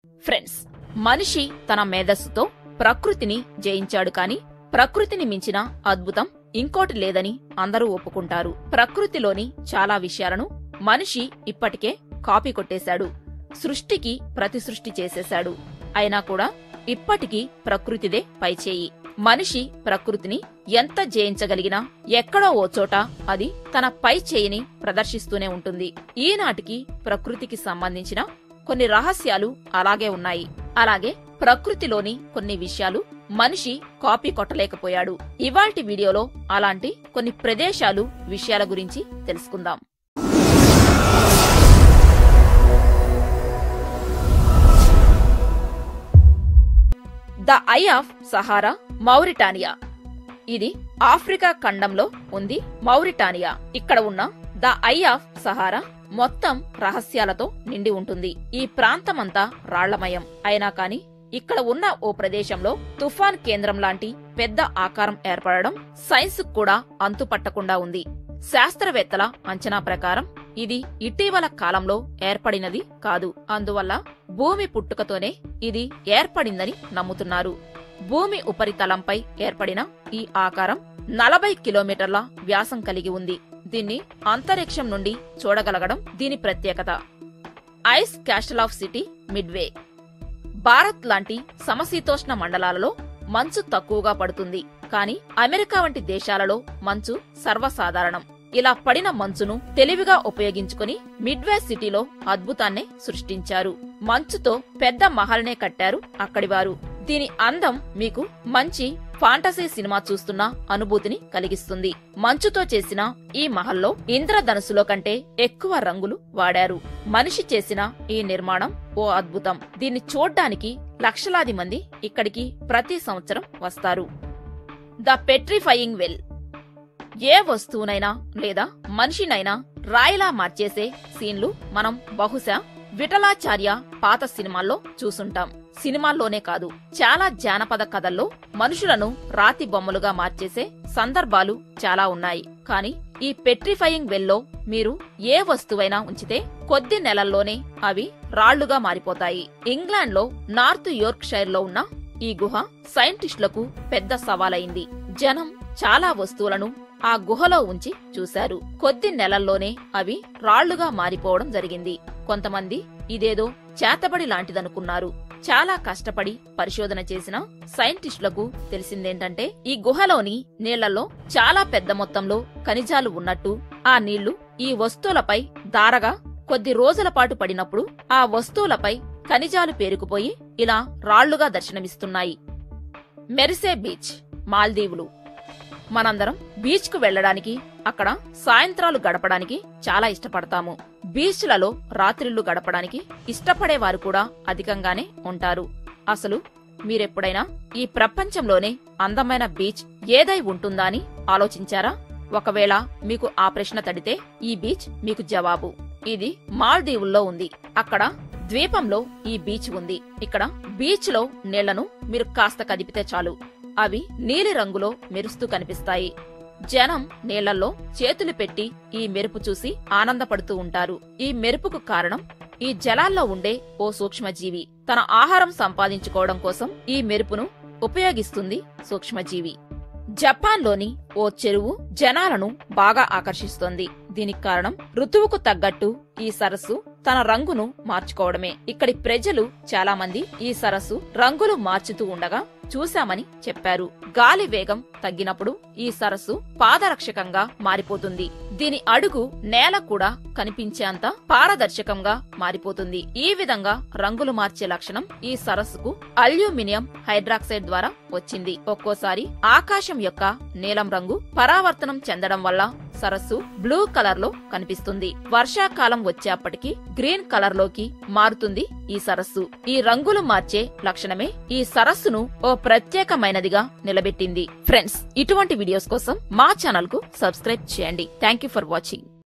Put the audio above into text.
friends మనిషి తన మేధస్సుతో ప్రకృతిని జయించాడు కాని ప్రకృతిని మించిన అద్భుతం ఇంకోటి లేదని అందరూ ఒప్పుకుంటారు ప్రకృతిలోని చాలా విషయాలను మనిషి ఇప్పటికే కాపీ కొట్టేశాడు సృష్టికి ప్రతి సృష్టి చేసేశాడు అయినా కూడా ఇప్పటికీ ప్రకృతిదే పైచేయి మనిషి ప్రకృతిని ఎంత జయించగలిగినా ఎక్కడో ఓ చోట అది తన పై చేయిని ప్రదర్శిస్తూనే ఉంటుంది ఈనాటికి ప్రకృతికి సంబంధించిన కొన్ని రహస్యాలు అలాగే ఉన్నాయి అలాగే ప్రకృతిలోని కొన్ని విషయాలు మనిషి కాపీ కొట్టలేకపోయాడు ఇవాల్టి వీడియోలో అలాంటి కొన్ని ప్రదేశాలు విషయాల గురించి తెలుసుకుందాం the eye of Sahara Mauritania ఇది ఆఫ్రికా ఖండంలో ఉంది మౌరిటానియా ఇక్కడ ఉన్న ద ఐ ఆఫ్ సహారా మొత్తం రహస్యాలతో నిండి ఉంటుంది ఈ ప్రాంతమంతా రాళ్లమయం అయినా కాని ఇక్కడ ఉన్న ఓ ప్రదేశంలో తుఫాన్ కేంద్రం లాంటి పెద్ద ఆకారం ఏర్పడడం సైన్స్ కూడా అంతుపట్టకుండా ఉంది శాస్త్రవేత్తల అంచనా ప్రకారం ఇది ఇటీవల కాలంలో ఏర్పడినది కాదు అందువల్ల భూమి పుట్టుకతోనే ఇది ఏర్పడిందని నమ్ముతున్నారు భూమి ఉపరితలంపై ఏర్పడిన ఈ ఆకారం నలభై కిలోమీటర్ల వ్యాసం కలిగి ఉంది దీన్ని అంతరిక్షం నుండి చూడగలగడం దీని ప్రత్యేకత ice castle of city midway Bharat లాంటి సమశీతోష్ణ మండలాలలో మంచు తక్కువగా పడుతుంది కానీ అమెరికా వంటి దేశాలలో మంచు సర్వసాధారణం ఇలా పడిన మంచును తెలివిగా ఉపయోగించుకుని మిడ్వే సిటీలో అద్భుతాన్నే సృష్టించారు మంచుతో పెద్ద మహల్నే కట్టారు అక్కడివారు దీని అందం మీకు మంచి ఫాంటసీ సినిమా చూస్తున్న అనుభూతిని కలిగిస్తుంది మంచుతో చేసిన ఈ మహల్లో ఇంద్రధనుసులో కంటే ఎక్కువ రంగులు వాడారు మనిషి చేసిన ఈ నిర్మాణం ఓ అద్భుతం దీన్ని చూడ్డానికి లక్షలాది మంది ఇక్కడికి ప్రతి సంవత్సరం వస్తారు ద పెట్రిఫయింగ్ వెల్ ఏ వస్తువునైనా లేదా మనిషినైనా రాయిలా మార్చేసే సీన్లు మనం బహుశా విఠలాచార్య పాత సినిమాల్లో చూసుంటాం సినిమాల్లోనే కాదు చాలా జానపద కథల్లో మనుషులను రాతి బొమ్మలుగా మార్చేసే సందర్భాలు చాలా ఉన్నాయి కానీ ఈ పెట్రిఫయింగ్ వెల్లో మీరు ఏ వస్తువైనా ఉంచితే కొద్ది నెలల్లోనే అవి రాళ్లుగా మారిపోతాయి ఇంగ్లాండ్లో నార్త్ york లో ఉన్న ఈ గుహ సైంటిస్టులకు పెద్ద సవాలైంది జనం చాలా వస్తువులను ఆ గుహలో ఉంచి చూశారు కొద్ది నెలల్లోనే అవి రాళ్లుగా మారిపోవడం జరిగింది కొంతమంది ఇదేదో చేతబడి లాంటిదనుకున్నారు చాలా కష్టపడి పరిశోధన చేసిన సైంటిస్టులకు తెలిసిందేంటంటే ఈ గుహలోని నీళ్లలో చాలా పెద్ద మొత్తంలో ఖనిజాలు ఉన్నట్టు ఆ నీళ్లు ఈ వస్తువులపై దారగా కొద్ది రోజుల పాటు పడినప్పుడు ఆ వస్తువులపై ఖనిజాలు పేరుకుపోయి ఇలా రాళ్లుగా దర్శనమిస్తున్నాయి మెరిసే బీచ్ మాల్దీవులు మనందరం బీచ్ కు వెళ్లడానికి అక్కడ సాయంత్రాలు గడపడానికి చాలా ఇష్టపడతాము బీచ్లలో రాత్రిళ్లు గడపడానికి ఇష్టపడేవారు కూడా అధికంగానే ఉంటారు అసలు మీరెప్పుడైనా ఈ ప్రపంచంలోనే అందమైన బీచ్ ఏదై ఉంటుందా అని ఆలోచించారా ఒకవేళ మీకు ఆ ప్రశ్న తడితే ఈ బీచ్ మీకు జవాబు ఇది మాల్దీవుల్లో ఉంది అక్కడ ద్వీపంలో ఈ బీచ్ ఉంది ఇక్కడ బీచ్ లో నీళ్లను మీరు కాస్త కదిపితే చాలు అవి నీలి రంగులో మెరుస్తూ కనిపిస్తాయి జనం నీళ్లలో చేతులు పెట్టి ఈ మెరుపు చూసి ఆనందపడుతూ ఉంటారు ఈ మెరుపుకు కారణం ఈ జలాల్లో ఉండే ఓ సూక్ష్మజీవి తన ఆహారం సంపాదించుకోవడం కోసం ఈ మెరుపును ఉపయోగిస్తుంది సూక్ష్మజీవి జపాన్లోని ఓ చెరువు జనాలను బాగా ఆకర్షిస్తోంది దీనికి కారణం ఋతువుకు తగ్గట్టు ఈ సరస్సు తన రంగును మార్చుకోవడమే ఇక్కడి ప్రజలు చాలా మంది ఈ సరస్సు రంగులు మార్చుతూ ఉండగా చూశామని చెప్పారు గాలి వేగం తగ్గినప్పుడు ఈ సరస్సు పాదరక్షకంగా మారిపోతుంది దీని అడుగు నేల కూడా కనిపించేంత పారదర్శకంగా మారిపోతుంది ఈ విధంగా రంగులు మార్చే లక్షణం ఈ సరస్సుకు అల్యూమినియం హైడ్రాక్సైడ్ ద్వారా వచ్చింది ఒక్కోసారి ఆకాశం యొక్క నీలం రంగు పరావర్తనం చెందడం వల్ల సరస్సు బ్లూ కలర్ లో కనిపిస్తుంది వర్షాకాలం వచ్చేప్పటికి గ్రీన్ కలర్ లోకి మారుతుంది ఈ సరస్సు ఈ రంగులు మార్చే లక్షణమే ఈ సరస్సును ఓ ప్రత్యేకమైనదిగా నిలబెట్టింది ఫ్రెండ్స్ ఇటువంటి వీడియోస్ కోసం మా ఛానల్ కు సబ్స్క్రైబ్ చేయండి థ్యాంక్ యూ ఫర్ వాచింగ్